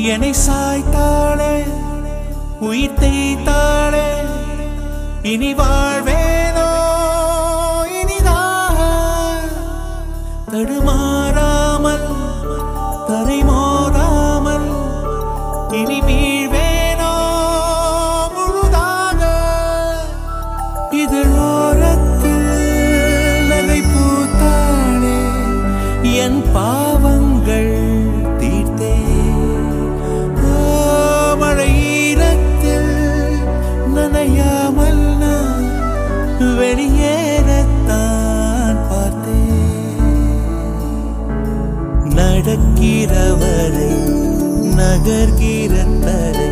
என்னை சாய்த்தாளே உயிர் தேய்த்தாளே இனி வாழ்வேனோ இனிதாக தடுமாறாமல் தரை மோதாமல் இனி வீழ்வேனோ முழுதாக இதழோரத்தில் நகை பூத்தாளே என் பாவங்கள் தீர்த்தே ஓ, மழை ஈரத்தில் நனையாமல் நான் வெளியேறத்தான் பார்த்தேன் நடக்கிறவரை நகர்கிற தரை